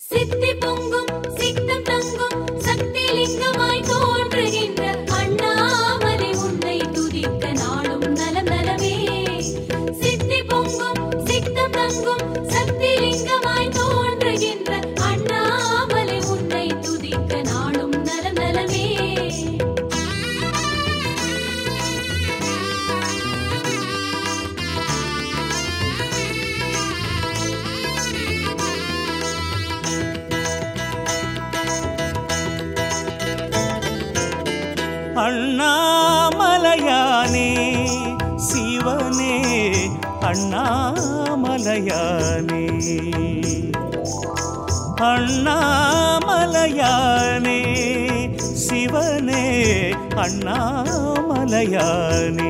சித்தி பொங்கும் சித்தம் தங்கும் சக்தி லிங்கமாய் தோன்றுகின்ற அண்ணாமலை உன்னை துதிக்க நாளும் நலம் நலமே சித்தி பொங்கும் சித்தம் தங்கும் சக்தி லிங்கமாய் தோன்றுகின்ற அண்ணாமலை உன்னை துதிக்க நாளும் நலம் நலமே அண்ணாமலையானே சிவனே அண்ணாமலையானே அண்ணாமலையானே சிவனே அண்ணாமலையானே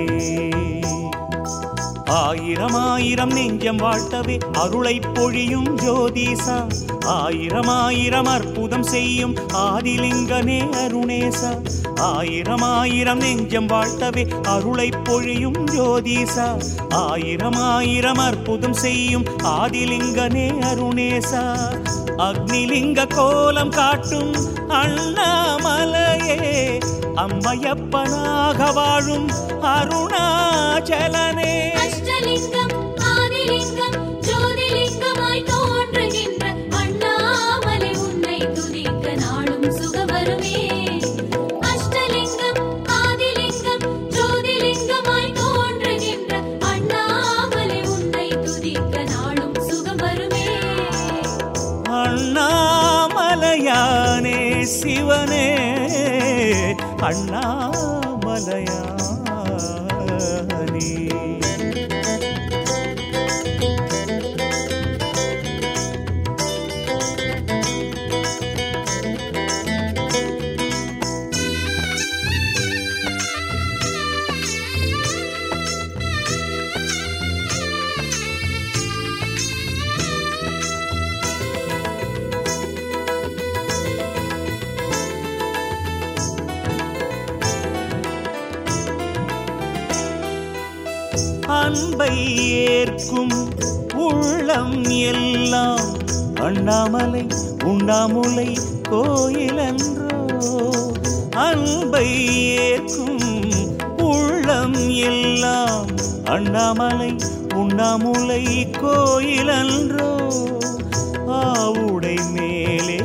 ஆயிரம் ஆயிரம் நெஞ்சம் வாழ்த்தவே அருளை பொழியும் ஜோதிசா ஆயிரம் ஆயிரம் அற்புதம் செய்யும் ஆதிலிங்கனே அருணேசா ஆயிரம் ஆயிரம் நெஞ்சம் வாழ்த்தவே அருளை பொழியும் ஜோதிசா ஆயிரம் ஆயிரம் அற்புதம் செய்யும் ஆதிலிங்கனே அருணேசா அக்னிலிங்க கோலம் காட்டும் அண்ணாமலையே அம்மையப்பனாக வாழும் அருணாச்சலனே அஷ்டலிங்கம் ஆதிலிங்கம் ஜோதிலிங்கமாய் தோன்றுகின்ற அண்ணாமலை உன்னை துதிக்க நாளும் சுகவருமே அஷ்டலிங்கம் ஆதிலிங்கம் ஜோதிலிங்கமாய் தோன்றுகின்ற அண்ணாமலை உன்னை துதிக்க நாளும் சுகவருமே அண்ணாமலையானே சிவனே அண்ணாமலையானே அன்பை ஏற்கும் உள்ளம் எல்லாம் அண்ணாமலை உண்ணாமுலை கோயிலன்றோ அன்பை ஏற்கும் உள்ளம் எல்லாம் அண்ணாமலை உண்ணாமுலை கோயிலன்றோ ஆவுடை மேலே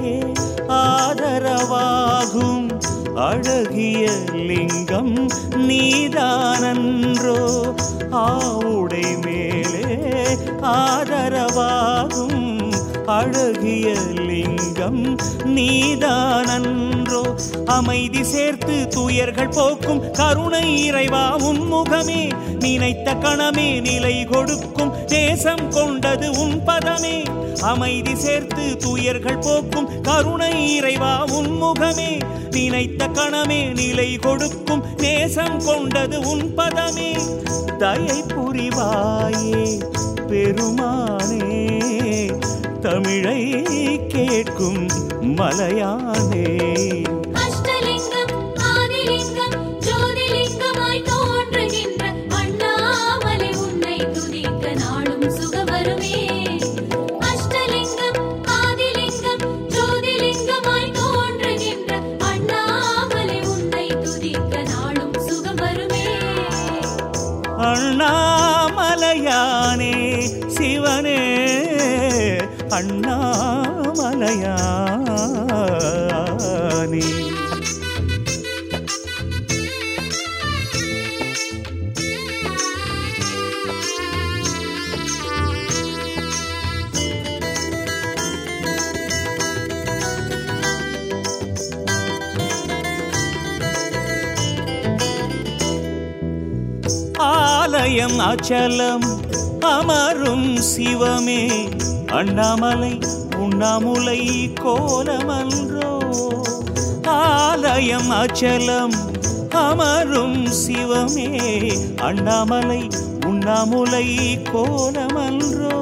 ஆதரவாகும் அழகிய லிங்கம் நீதானன்றோ ஆவுடை மேலே ஆதரவாகும் அழகிய லிங்கம் நீதானன்றோ அமைதி சேர்த்து துயர்கள் போக்கும் கருணை இறைவா உன் முகமே நினைத்த கணமே நிலை கொடுக்கும் தேசம் கொண்டது உன் பதமே அமைதி சேர்த்து துயர்கள் போக்கும் கருணை இறைவா உன் முகமே நினைத்த கணமே நிலை கொடுக்கும் நேசம் கொண்டது உன் பதமே தயை புரிவாயே பெருமானே தமிழை கேட்கும் மலையானே அஷ்டலிங்கம் ஆதிலிங்கம் ஜோதிலிங்கமாய் தோன்றுகின்ற அண்ணாமலை உன்னை துதிக்க நாளும் சுகவருமே அஷ்டலிங்கம் ஆதிலிங்கம் ஜோதிலிங்கமாய் தோன்றுகின்ற அண்ணாமலை உன்னை துதிக்க நாளும் சுகவருமே அண்ணாமலையானே சிவனே அண்ணாமலையானே ஆலயம் அச்சலம் அமரும் சிவமே அண்ணாமலை உண்ணாமுலை கோலமன்றோ ஆலயம் அச்சலம் அமரும் சிவமே அண்ணாமலை உண்ணாமுலை கோலமன்றோ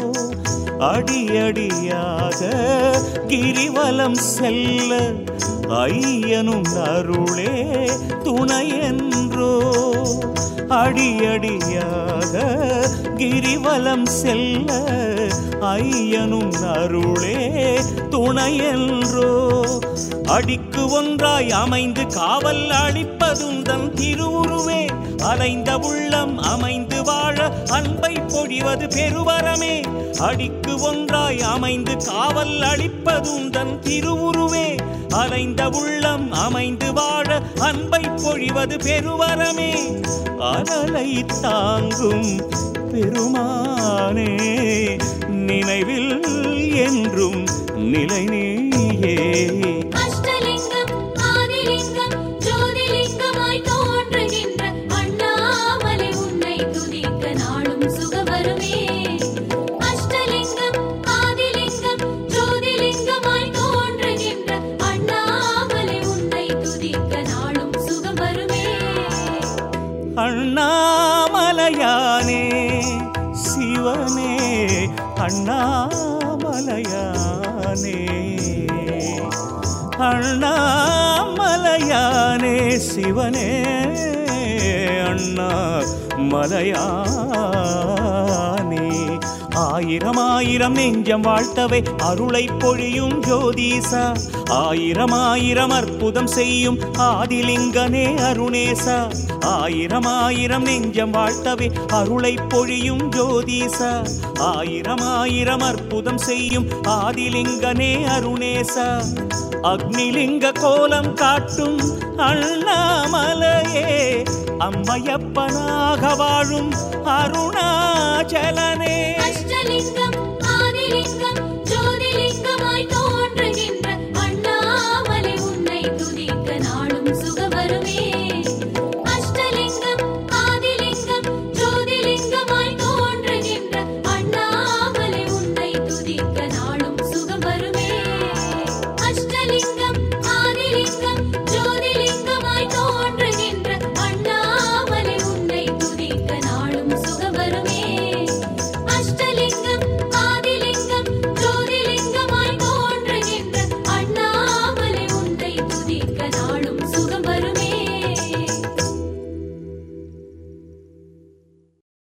அடியடியாக கிரிவலம் செல்ல ஐயனும் அருளே துணையென்றோ அடியடியாக கிரிவலம் செல்ல ஐயனும் அருளே துணையென்றோ அடிக்கு ஒன்றாய் அமைந்து காவல் அளிப்பதுந்தன் திருவுருவே அலைந்த உள்ளம் அமைந்து வாழ அன்பை பொழிவது பெருவரமே அடிக்கு ஒன்றாய் அமைந்து காவல் அளிப்பதுந்தன் திருவுருவே அலைந்த உள்ளம் அமைந்து வாழ அன்பை பொழிவது பெருவரமே அனலை தாங்கும் பெருமானே நினைவில் என்றும் நிலை நீயே அஷ்டலிங்கம் ஆதிலிங்கம் ஜோதிலிங்கமாய் தோன்றுகின்ற அண்ணாமலை உன்னை துதிக்க நாளும் சுகவருமே அஷ்டலிங்கம் ஆதிலிங்கம் ஜோதிலிங்கமாய் தோன்றுகின்ற அண்ணாமலை உன்னை துதிக்க நாளும் சுகவருமே அண்ணாமலையானே சிவனே அண்ணாமலையானே அண்ணாமலையானே சிவனே அண்ணா மலையானே ஆயிரம் ஆயிரம் நெஞ்சம் வாழ்த்தவே அருளை பொழியும் ஜோதீசா ஆயிரம் ஆயிரம் அற்புதம் செய்யும் ஆதிலிங்கனே அருணேசா ஆயிரம் ஆயிரம் நெஞ்சம் வாழ்த்தவே அருளை பொழியும் ஜோதீசா ஆயிரம் ஆயிரம் அற்புதம் செய்யும் ஆதிலிங்கனே அருணேசா அக்னிலிங்க கோலம் காட்டும் அண்ணாமலையே அம்மையப்பனாக வாழும் அருணாச்சலனே அஷ்டலிங்கம் ஆதிலிங்கம்